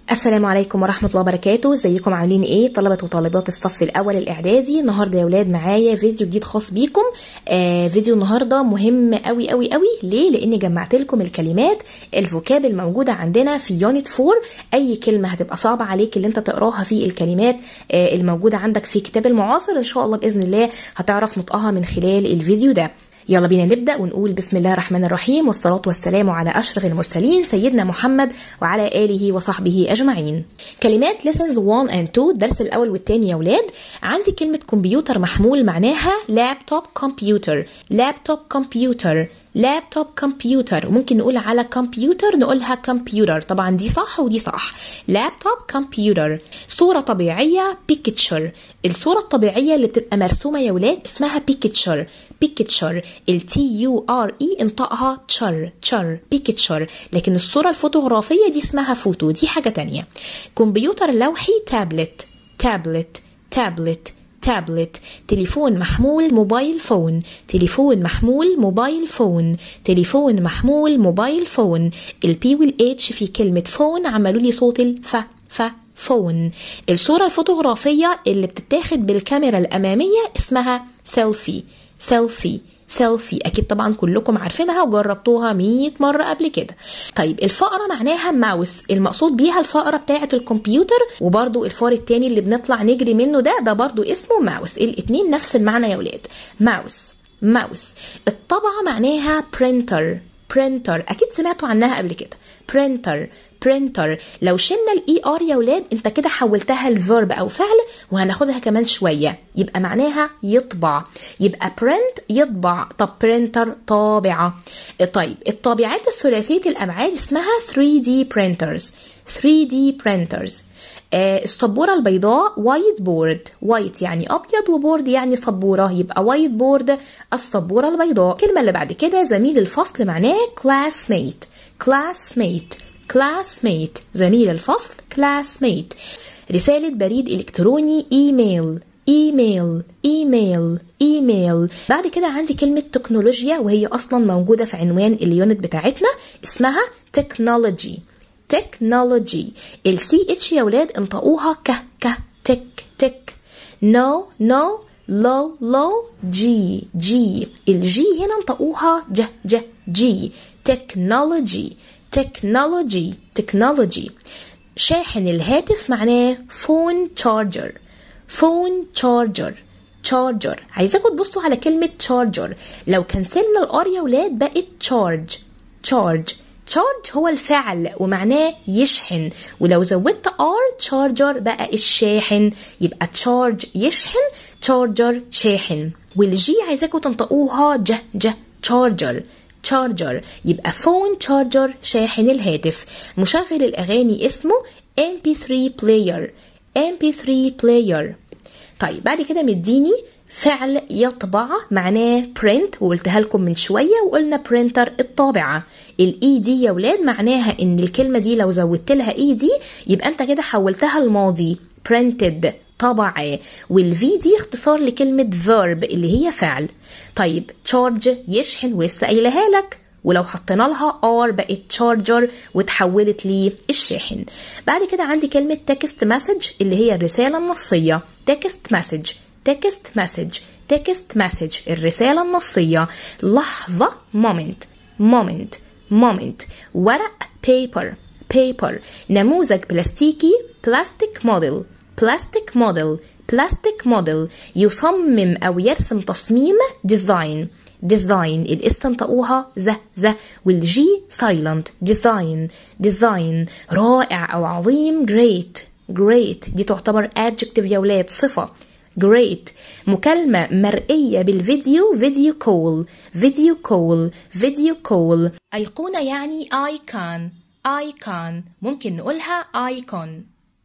السلام عليكم ورحمة الله وبركاته ازيكم عاملين ايه طلبة وطالبات الصف الاول الاعدادي النهاردة يا ولاد معايا فيديو جديد خاص بيكم آه فيديو النهاردة مهم قوي قوي قوي ليه لاني جمعت لكم الكلمات الفوكاب الموجودة عندنا في يونت 4 اي كلمة هتبقى صعبة عليك اللي انت تقراها في الكلمات آه الموجودة عندك في كتاب المعاصر ان شاء الله باذن الله هتعرف نطقها من خلال الفيديو ده يلا بينا نبدأ ونقول بسم الله الرحمن الرحيم والصلاة والسلام على أشرف المرسلين سيدنا محمد وعلى آله وصحبه أجمعين كلمات lessons 1 and 2 الدرس الأول والثاني يا ولاد عندي كلمة كمبيوتر محمول معناها لابتوب كمبيوتر لابتوب كمبيوتر لابتوب كمبيوتر ممكن نقول على كمبيوتر نقولها كمبيوتر طبعا دي صح ودي صح لابتوب كمبيوتر صورة طبيعية بيكتشر الصورة الطبيعية اللي بتبقى مرسومة يا ولاد اسمها بيكتشر بيكتشر التي يو ار اي انطقها تشر تشر بيكتشر لكن الصورة الفوتوغرافية دي اسمها فوتو دي حاجة تانية كمبيوتر لوحي تابلت تابلت تابلت تابلت تليفون محمول موبايل فون تليفون محمول موبايل فون تليفون محمول موبايل فون البي والاتش في كلمة فون عملوا لي صوت الف ف فون الصورة الفوتوغرافية اللي بتتاخد بالكاميرا الأمامية اسمها سيلفي سيلفي سيلفي اكيد طبعا كلكم عارفينها وجربتوها 100 مره قبل كده طيب الفقره معناها ماوس المقصود بيها الفقره بتاعه الكمبيوتر وبرده الفار التاني اللي بنطلع نجري منه ده ده برده اسمه ماوس الاتنين نفس المعنى يا ولاد ماوس ماوس الطبعه معناها برينتر برينتر اكيد سمعتوا عنها قبل كده برينتر برينتر لو شلنا الاي ار يا ولاد انت كده حولتها لفيرب او فعل وهناخدها كمان شويه يبقى معناها يطبع يبقى برنت يطبع طب برينتر طابعه طيب الطابعات الثلاثيه الابعاد اسمها 3 دي برينترز 3 دي برينترز آه السبوره البيضاء وايت بورد وايت يعني ابيض وبورد يعني سبوره يبقى وايت بورد السبوره البيضاء الكلمه اللي بعد كده زميل الفصل معناه كلاسميت كلاسميت classmate زميل الفصل classmate رسالة بريد إلكتروني إيميل ايميل ايميل ايميل بعد كده عندي كلمة تكنولوجيا وهي أصلا موجودة في عنوان اليونت بتاعتنا اسمها تكنولوجي تكنولوجي السي اتش يا ولاد انطقوها ك ك تك تك نو نو لو لو جي جي الجي هنا انطقوها ج ج جي تكنولوجي تكنولوجي تكنولوجي شاحن الهاتف معناه فون تشارجر فون تشارجر تشارجر عايزاكم تبصوا على كلمة تشارجر لو كنسلنا الار يا ولاد بقت تشارج تشارج تشارج هو الفعل ومعناه يشحن ولو زودت ار تشارجر بقى الشاحن يبقى تشارج يشحن تشارجر شاحن والجي عايزاكم تنطقوها ج ج تشارجر تشارجر يبقى فون تشارجر شاحن الهاتف مشغل الأغاني اسمه MP3 player MP3 player طيب بعد كده مديني فعل يطبع معناه print وقلتها لكم من شوية وقلنا printer الطابعة الاي دي يا ولاد معناها ان الكلمة دي لو زودت لها اي دي يبقى انت كده حولتها الماضي printed طبع والفي دي اختصار لكلمة verb اللي هي فعل طيب charge يشحن ولسه قايلها لك ولو حطينا لها ار بقت تشارجر وتحولت للشاحن بعد كده عندي كلمة تكست مسج اللي هي الرسالة النصية تكست مسج تكست مسج تكست مسج الرسالة النصية لحظة moment moment moment ورق paper paper نموذج بلاستيكي بلاستيك موديل بلاستيك موديل بلاستيك موديل يصمم أو يرسم تصميم ديزاين ديزاين الاس تنطقوها ز ز والجي سايلنت ديزاين ديزاين رائع او عظيم جريت جريت دي تعتبر adjective يا ولاد صفه جريت مكالمة مرئية بالفيديو فيديو كول فيديو كول فيديو كول أيقونة يعني ايكون ايكون ممكن نقولها ايكون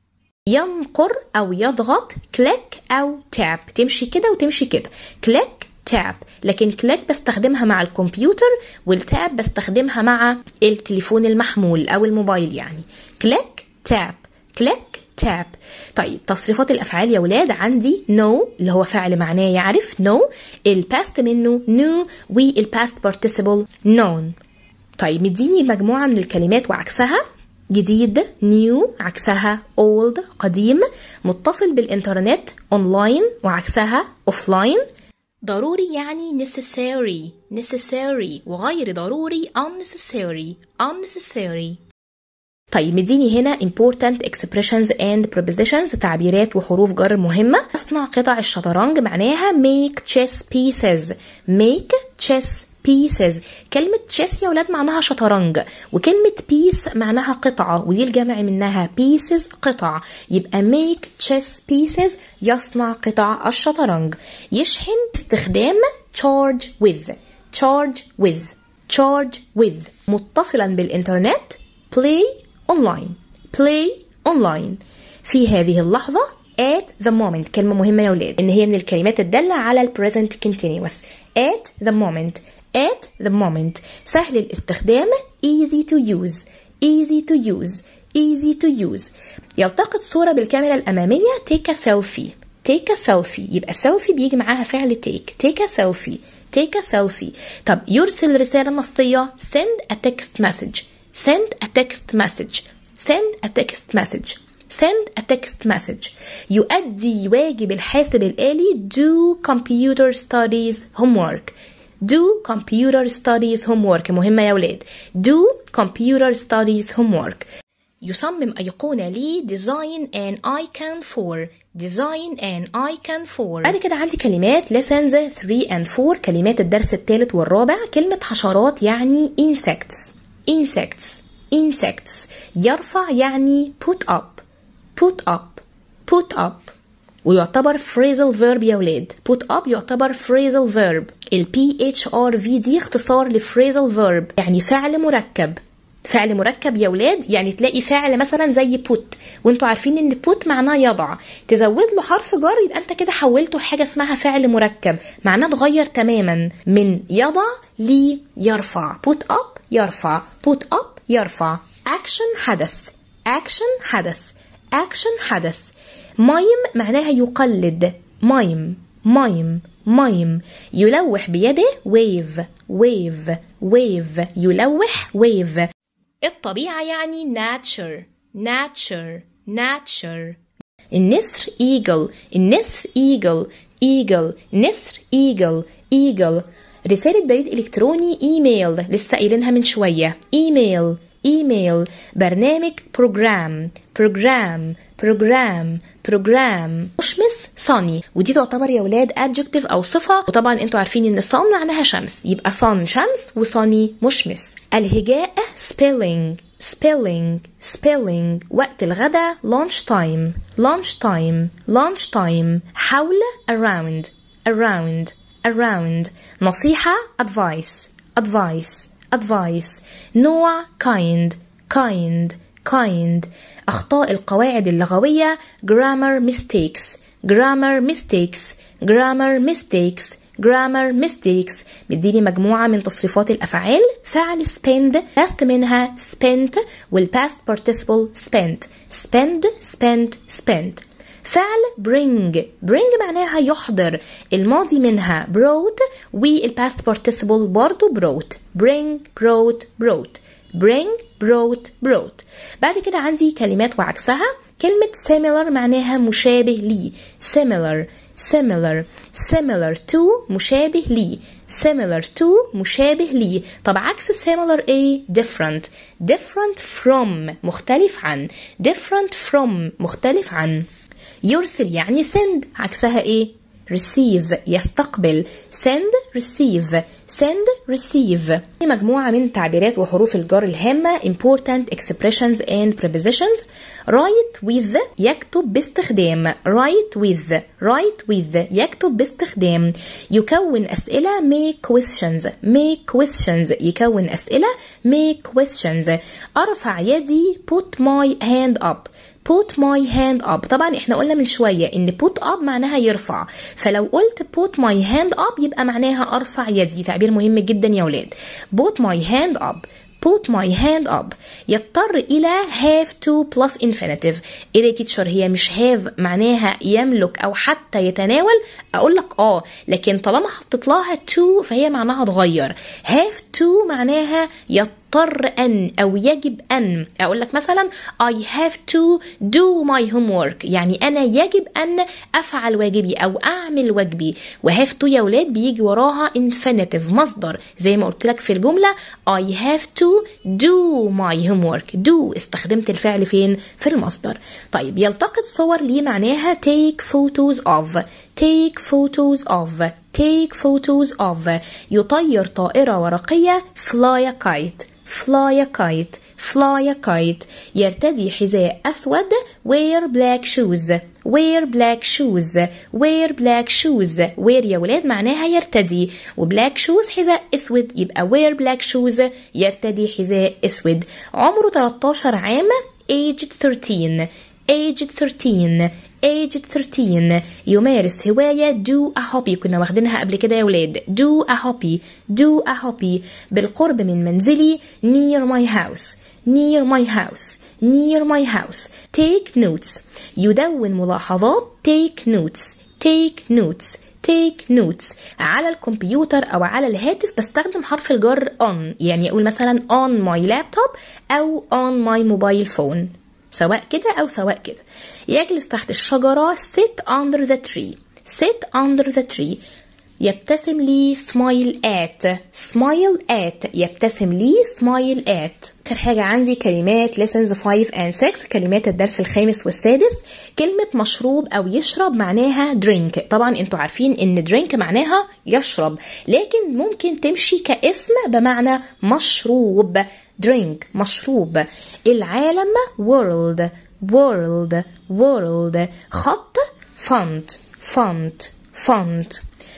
ينقر أو يضغط كليك أو تاب تمشي كده وتمشي كده كليك تاب لكن كليك بستخدمها مع الكمبيوتر والتاب بستخدمها مع التليفون المحمول أو الموبايل يعني كليك تاب كليك تاب طيب تصريفات الافعال يا ولاد عندي نو no, اللي هو فعل معناه يعرف نو no. الباست منه نو no, والباست participle known طيب مديني مجموعه من الكلمات وعكسها جديد new عكسها old قديم متصل بالإنترنت online وعكسها offline ضروري يعني necessary necessary وغير ضروري unnecessary unnecessary طيب مديني هنا important expressions and prepositions تعبيرات وحروف جر مهمة أصنع قطع الشطرنج معناها make chess pieces make chess pieces كلمة chess يا ولاد معناها شطرنج وكلمة piece معناها قطعة ودي الجمع منها pieces قطع يبقى make chess pieces يصنع قطع الشطرنج يشحن استخدام charge with charge with charge with متصلا بالإنترنت play online play online في هذه اللحظة at the moment كلمة مهمة يا ولاد إن هي من الكلمات الدالة على ال present continuous at the moment at the moment سهل الاستخدام easy to use easy to use easy to use يلتقط صورة بالكاميرا الأمامية take a selfie take a selfie يبقى selfie بيجي معاها فعل take take a selfie take a selfie طب يرسل رسالة نصية send a text message send a text message send a text message send a text message يؤدي واجب الحاسب الآلي do computer studies homework do computer studies homework مهمة يا ولاد do computer studies homework يصمم أيقونة لي design an icon for design an icon for بعد كده عندي كلمات lessons 3 and 4 كلمات الدرس الثالث والرابع كلمة حشرات يعني insects insects insects يرفع يعني put up put up put up ويعتبر phrasal verb يا ولاد put up يعتبر phrasal verb ال PHRV دي اختصار ل phrasal verb يعني فعل مركب فعل مركب يا ولاد يعني تلاقي فعل مثلا زي put وانتوا عارفين ان put معناه يضع تزود له حرف جر يبقى انت كده حولته لحاجه اسمها فعل مركب معناه اتغير تماما من يضع ليرفع put up يرفع put up يرفع action حدث action حدث action حدث مايم معناها يقلد مايم مايم مايم يلوح بيده wave wave wave يلوح wave الطبيعة يعني nature nature nature النسر eagle النسر eagle eagle نسر eagle eagle رسالة بريد إلكتروني إيميل لسه قايلينها من شوية إيميل إيميل برنامج بروجرام بروجرام بروجرام بروجرام مشمس صني ودي تعتبر يا ولاد adjective أو صفة وطبعا انتوا عارفين إن صن معناها شمس يبقى صن شمس وصني مشمس الهجاء spelling spelling spelling وقت الغداء lunch time lunch time lunch time حول around around around نصيحة advice advice advice نوع kind kind kind أخطاء القواعد اللغوية grammar mistakes grammar mistakes grammar mistakes grammar mistakes مديني مجموعة من تصريفات الأفعال فعل spend past منها spent والpast participle spent spend spent spent فعل bring bring معناها يحضر الماضي منها brought والpast participle برضو brought bring brought brought bring brought brought بعد كده عندي كلمات وعكسها كلمة similar معناها مشابه لي similar similar similar to مشابه لي similar to مشابه لي طب عكس similar ايه different different from مختلف عن different from مختلف عن يرسل يعني send عكسها ايه receive يستقبل send receive send receive دي مجموعة من تعبيرات وحروف الجر الهامة important expressions and prepositions write with يكتب باستخدام write with write with يكتب باستخدام يكون أسئلة make questions make questions يكون أسئلة make questions أرفع يدي put my hand up put my hand up طبعا احنا قلنا من شوية ان put up معناها يرفع فلو قلت put my hand up يبقى معناها ارفع يدي تعبير مهم جدا يا ولاد put my hand up put my hand up يضطر إلى have to plus infinitive إيه يا تيتشر هي مش have معناها يملك أو حتى يتناول أقول لك آه لكن طالما حطيت لها to فهي معناها اتغير have to معناها يضطر مضطر أن أو يجب أن أقول لك مثلا I have to do my homework يعني أنا يجب أن أفعل واجبي أو أعمل واجبي وهاف to يا ولاد بيجي وراها infinitive مصدر زي ما قلت لك في الجملة I have to do my homework do استخدمت الفعل فين في المصدر طيب يلتقط صور ليه معناها take photos of take photos of take photos of يطير طائرة ورقية fly a kite fly a kite fly a kite يرتدي حذاء أسود wear black shoes wear black shoes wear black shoes wear يا ولاد معناها يرتدي وبلاك شوز حذاء اسود يبقى wear black shoes يرتدي حذاء اسود عمره 13 عام aged 13 aged 13 aged 13 يمارس هواية do a hobby كنا واخدينها قبل كده يا ولاد do a hobby do a hobby بالقرب من منزلي near my house near my house near my house take notes يدون ملاحظات take notes take notes take notes على الكمبيوتر او على الهاتف بستخدم حرف الجر on يعني اقول مثلا on my laptop او on my mobile phone سواء كده او سواء كده يجلس تحت الشجرة sit under the tree sit under the tree يبتسم لي smile at smile at يبتسم لي smile at آخر حاجة عندي كلمات lessons 5 and 6 كلمات الدرس الخامس والسادس كلمة مشروب أو يشرب معناها drink طبعا انتوا عارفين ان drink معناها يشرب لكن ممكن تمشي كاسم بمعنى مشروب drink مشروب العالم world world world خط font font font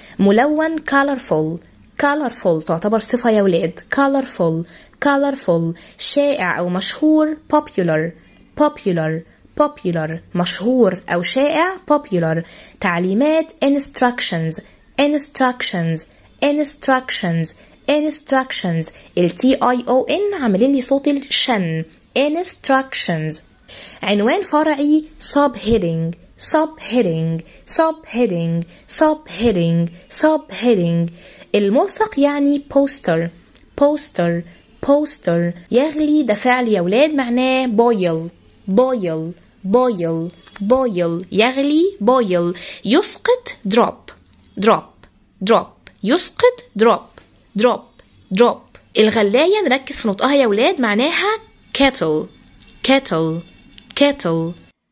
ملون colorful colorful تعتبر صفة يا ولاد colorful colorful شائع أو مشهور popular popular popular مشهور أو شائع popular تعليمات instructions instructions instructions instructions ال T I O N عاملين لي صوت الشن instructions عنوان فرعي subheading subheading subheading subheading subheading الملصق يعني poster poster poster يغلي ده فعل يا ولاد معناه boil boil boil boil يغلي boil يسقط drop drop drop يسقط drop drop drop الغلاية نركز في نطقها يا ولاد معناها kettle kettle kettle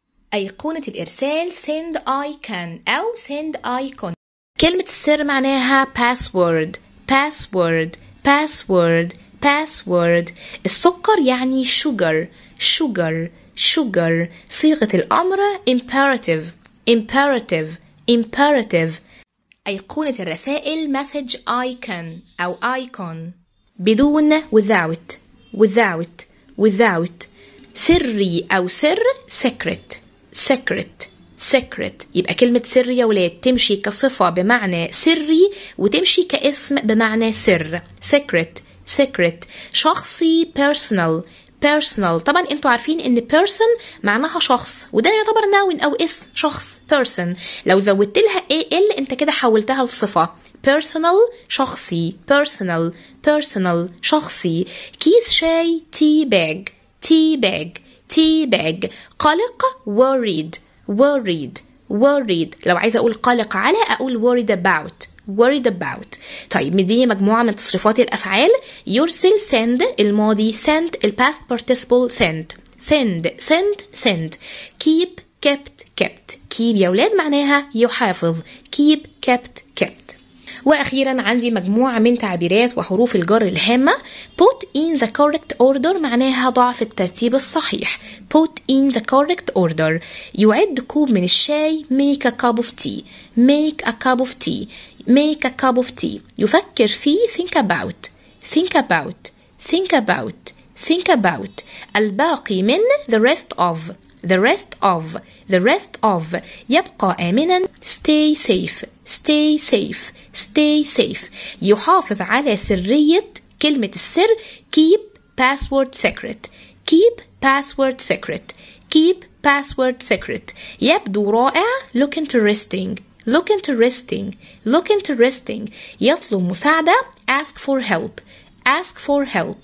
أيقونة الإرسال send icon أو send icon كلمة السر معناها password password password password السكر يعني sugar sugar sugar صيغة الأمر imperative imperative imperative أيقونة الرسائل message icon أو icon بدون without without without سري أو سر secret secret secret يبقى كلمة سر يا ولاد تمشي كصفة بمعنى سري وتمشي كاسم بمعنى سر secret secret شخصي personal personal طبعا انتوا عارفين ان person معناها شخص وده يعتبر noun او اسم شخص person لو زودت لها al انت كده حولتها لصفة personal شخصي personal personal شخصي كيس شاي tea bag tea bag tea bag قلق worried worried worried لو عايزه اقول قلق على اقول worried about worried about طيب مديني مجموعة من تصريفات الأفعال يرسل send الماضي send الباست participle send send send send keep kept kept keep يا ولاد معناها يحافظ keep kept kept واخيرا عندي مجموعه من تعبيرات وحروف الجر الهامه put in the correct order معناها ضع في الترتيب الصحيح put in the correct order يعد كوب من الشاي make a cup of tea make a cup of tea make a cup of tea يفكر في think about think about think about think about الباقي من the rest of the rest of the rest of يبقى آمنا stay safe stay safe stay safe يحافظ على سرية كلمة السر keep password secret keep password secret keep password secret يبدو رائع look interesting look interesting look interesting يطلب مساعدة ask for help ask for help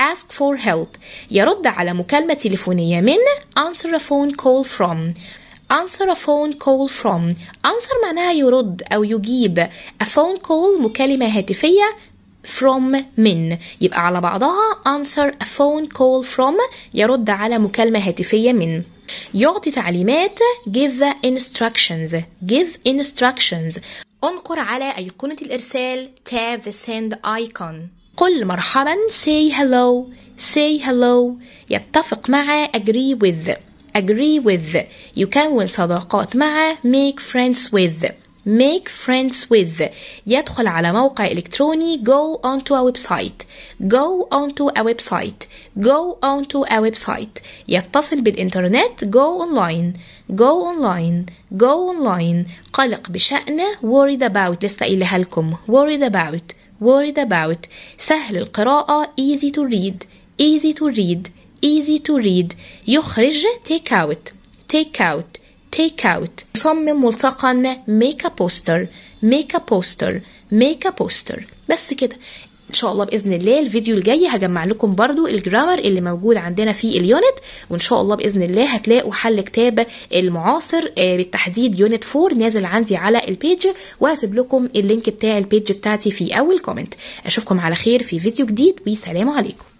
ask for help يرد على مكالمة تليفونية من answer a phone call from answer a phone call from answer معناها يرد أو يجيب a phone call مكالمة هاتفية from من يبقى على بعضها answer a phone call from يرد على مكالمة هاتفية من يعطي تعليمات give instructions give instructions انقر على أيقونة الإرسال tap the send icon قل مرحبا say hello say hello يتفق مع agree with agree with يكون صداقات مع make friends with make friends with يدخل على موقع إلكتروني go onto a website go onto a website go onto a website يتصل بالإنترنت go online go online go online قلق بشأن worried about لسه قايلها لكم worried about worried about سهل القراءة easy to read easy to read easy to read يخرج take out take out take out صمم ملصقا make a poster make a poster make a poster بس كده ان شاء الله باذن الله الفيديو الجاي هجمع لكم برضو الجرامر اللي موجود عندنا في اليونت وان شاء الله باذن الله هتلاقوا حل كتاب المعاصر بالتحديد يونت 4 نازل عندي على البيج وهسيب لكم اللينك بتاع البيج بتاعتي في اول كومنت اشوفكم على خير في فيديو جديد وسلام عليكم